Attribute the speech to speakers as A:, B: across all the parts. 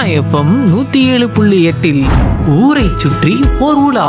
A: FM நூத்தி ஏழு புள்ளி எட்டில் ஊரை சுற்றி ஓர் உலா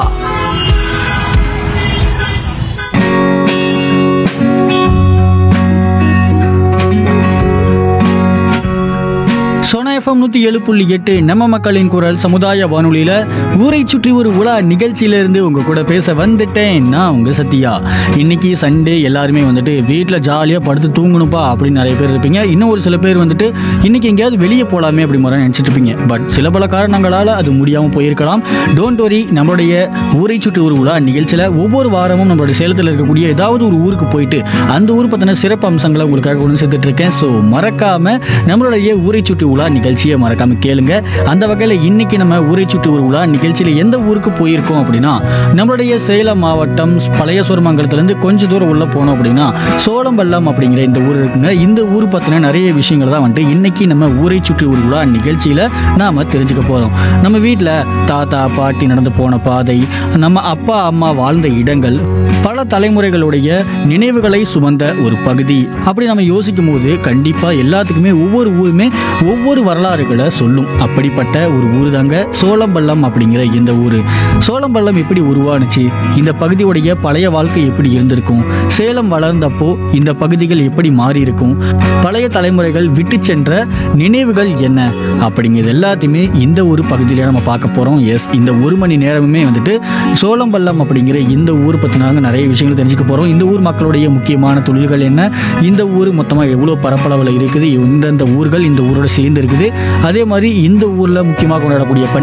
B: சோனா எஃப்எம் நூற்றி ஏழு புள்ளி எட்டு நம்ம மக்களின் குரல் சமுதாய வானொலியில் ஊரை சுற்றி ஒரு உலா நிகழ்ச்சியிலேருந்து உங்கள் கூட பேச வந்துட்டேன் நான் உங்கள் சத்யா இன்னைக்கு சண்டே எல்லாருமே வந்துட்டு வீட்டில் ஜாலியாக படுத்து தூங்கணுப்பா அப்படின்னு நிறைய பேர் இருப்பீங்க இன்னும் ஒரு சில பேர் வந்துட்டு இன்னைக்கு எங்கேயாவது வெளியே போகலாமே அப்படி மாதிரி நினச்சிட்டு இருப்பீங்க பட் சில பல காரணங்களால் அது முடியாமல் போயிருக்கலாம் டோன்ட் வரி நம்மளுடைய ஊரை சுற்றி ஒரு உலா நிகழ்ச்சியில் ஒவ்வொரு வாரமும் நம்மளுடைய சேலத்தில் இருக்கக்கூடிய ஏதாவது ஒரு ஊருக்கு போயிட்டு அந்த ஊர் பற்றின சிறப்பு அம்சங்களை உங்களுக்காக கொண்டு சேர்த்துட்டு இருக்கேன் ஸோ மறக்காம நம்மளுடைய ஊரை சுற்றி உலா நிகழ்ச்சியை மறக்காம கேளுங்க அந்த வகையில் இன்னைக்கு நம்ம ஊரை சுற்றி ஒரு உலா நிகழ்ச்சியில் எந்த ஊருக்கு போயிருக்கோம் அப்படின்னா நம்மளுடைய சேலம் மாவட்டம் பழைய சோரமங்கலத்துலேருந்து கொஞ்சம் தூரம் உள்ள போனோம் அப்படின்னா சோளம்பள்ளம் அப்படிங்கிற இந்த ஊர் இருக்குங்க இந்த ஊர் பற்றின நிறைய விஷயங்கள் தான் வந்துட்டு இன்னைக்கு நம்ம ஊரை சுற்றி ஒரு உலா நிகழ்ச்சியில் நாம தெரிஞ்சுக்க போகிறோம் நம்ம வீட்டில் தாத்தா பாட்டி நடந்து போன பாதை நம்ம அப்பா அம்மா வாழ்ந்த இடங்கள் பல தலைமுறைகளுடைய நினைவுகளை சுமந்த ஒரு பகுதி அப்படி நம்ம யோசிக்கும் போது கண்டிப்பா எல்லாத்துக்குமே ஒவ்வொரு ஊருமே ஒவ்வொரு வரலாறுகளை சொல்லும் அப்படிப்பட்ட ஒரு ஊர் தாங்க சோளம்பள்ளம் அப்படிங்கிற இந்த ஊர் சோளம்பள்ளம் எப்படி உருவானுச்சு இந்த பகுதியுடைய பழைய வாழ்க்கை எப்படி இருந்திருக்கும் சேலம் வளர்ந்தப்போ இந்த பகுதிகள் எப்படி மாறி இருக்கும் பழைய தலைமுறைகள் விட்டு சென்ற நினைவுகள் என்ன அப்படிங்கிறது எல்லாத்தையுமே இந்த ஒரு பகுதியில நம்ம பார்க்க போறோம் எஸ் இந்த ஒரு மணி நேரமுமே வந்துட்டு சோளம்பள்ளம் அப்படிங்கிற இந்த ஊர் பற்றினாங்க நிறைய விஷயங்கள் தெரிஞ்சுக்க போகிறோம் இந்த ஊர் மக்களுடைய முக்கியமான தொழில்கள் என்ன இந்த ஊர் மொத்தமாக எவ்வளோ பரப்பளவில் இருக்குது இந்தந்த ஊர்கள் இந்த ஊரோட சேர்ந்து இருக்குது அதே மாதிரி இந்த ஊரில் முக்கியமாக கொண்டாடக்கூடிய பண்டிகை